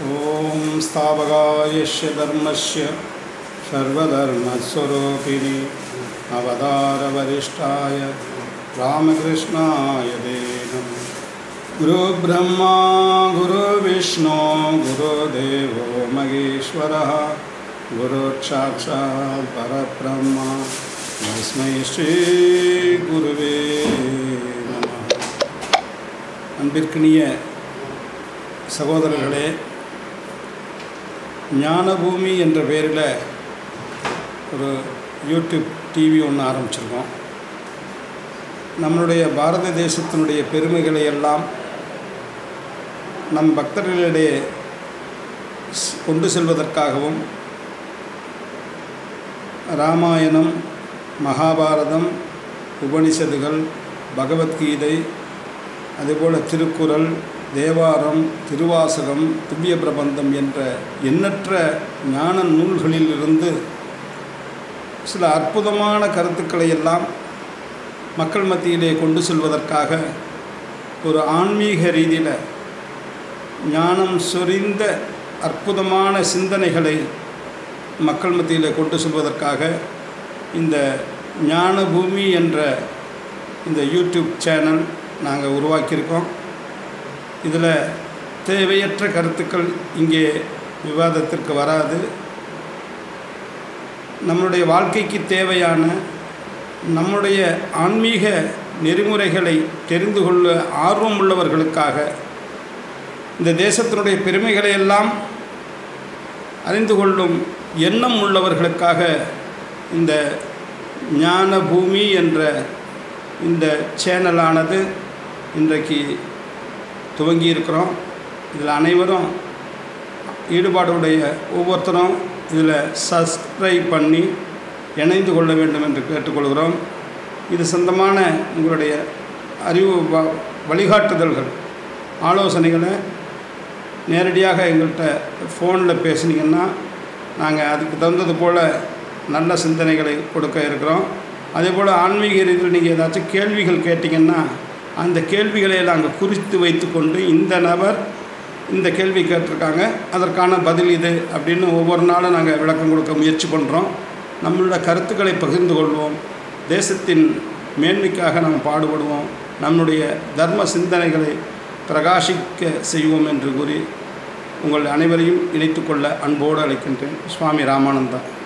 ॐ स्थापकायस्य धर्मस्य सर्वधर्मस्वरूपिणि अवतारवरिष्ठाय रामकृष्णाय ते नमः गुरुब्रह्मा गुरुविष्णु गुरुदेवो महेश्वरः गुरुसाक्षात् परब्रह्म तस्मै श्रीगुरुवे நமः அன்பிற்கினிய சகோதரர்களே ஞானபூமி என்ற பெயரில் ஒரு யூடியூப் டிவி ஒன்று ஆரம்பிச்சிருக்கோம் நம்மளுடைய பாரத தேசத்தினுடைய பெருமைகளை எல்லாம் நம் பக்தர்களிடையே ஸ்- கொண்டு செல்வதற்காகவும் ராமாயணம் மகாபாரதம் உபனிஷதுகள் பகவத்கீதை அதுபோல் திருக்குறள் தேவாரம் திருவாசகம் திவ்ய பிரபந்தம் என்ற எண்ணற்ற ஞான நூல்களிலிருந்து சில அற்புதமான கருத்துக்களை எல்லாம் மக்கள் மத்தியிலே கொண்டு செல்வதற்காக ஒரு ஆன்மீக ரீதியில் ஞானம் சொரிந்த அற்புதமான சிந்தனைகளை மக்கள் மத்தியில் கொண்டு செல்வதற்காக இந்த ஞான பூமி என்ற இந்த யூடியூப் சேனல் நாங்கள் உருவாக்கியிருக்கோம் இதில் தேவையற்ற கருத்துக்கள் இங்கே விவாதத்திற்கு வராது நம்மளுடைய வாழ்க்கைக்கு தேவையான நம்முடைய ஆன்மீக நெறிமுறைகளை தெரிந்து கொள்ள ஆர்வம் உள்ளவர்களுக்காக இந்த தேசத்தினுடைய பெருமைகளை எல்லாம் அறிந்து கொள்ளும் எண்ணம் உள்ளவர்களுக்காக இந்த ஞான பூமி என்ற இந்த சேனலானது இன்றைக்கு துவங்கி இருக்கிறோம் இதில் அனைவரும் ஈடுபாடுடைய ஒவ்வொருத்தரும் இதில் சப்ஸ்கிரைப் பண்ணி இணைந்து கொள்ள வேண்டும் என்று கேட்டுக்கொள்கிறோம் இது சொந்தமான உங்களுடைய அறிவு வ- வழிகாட்டுதல்கள் ஆலோசனைகளை நேரடியாக எங்கள்கிட்ட ஃபோனில் பேசுனீங்கன்னா நாங்கள் அதுக்கு தகுந்தது போல் நல்ல சிந்தனைகளை கொடுக்க இருக்கிறோம் அதே போல் ஆன்மீக ரீதியில் நீங்கள் ஏதாச்சும் கேள்விகள் கேட்டிங்கன்னா அந்த கேள்விகளை நாங்கள் குறித்து வைத்துக்கொண்டு இந்த நபர் இந்த கேள்வி கேட்டிருக்காங்க அதற்கான பதில் இது அப்படின்னு ஒவ்வொரு நாளும் நாங்கள் விளக்கம் கொடுக்க முயற்சி பண்ணுறோம் நம்மளோட கருத்துக்களை பகிர்ந்து கொள்வோம் தேசத்தின் மேன்மைக்காக நாம் பாடுபடுவோம் நம்முடைய தர்ம சிந்தனைகளை பிரகாசிக்க செய்வோம் என்று கூறி உங்கள் அனைவரையும் இணைத்துக்கொள்ள அன்போடு அழைக்கின்றேன் சுவாமி ராமானந்தா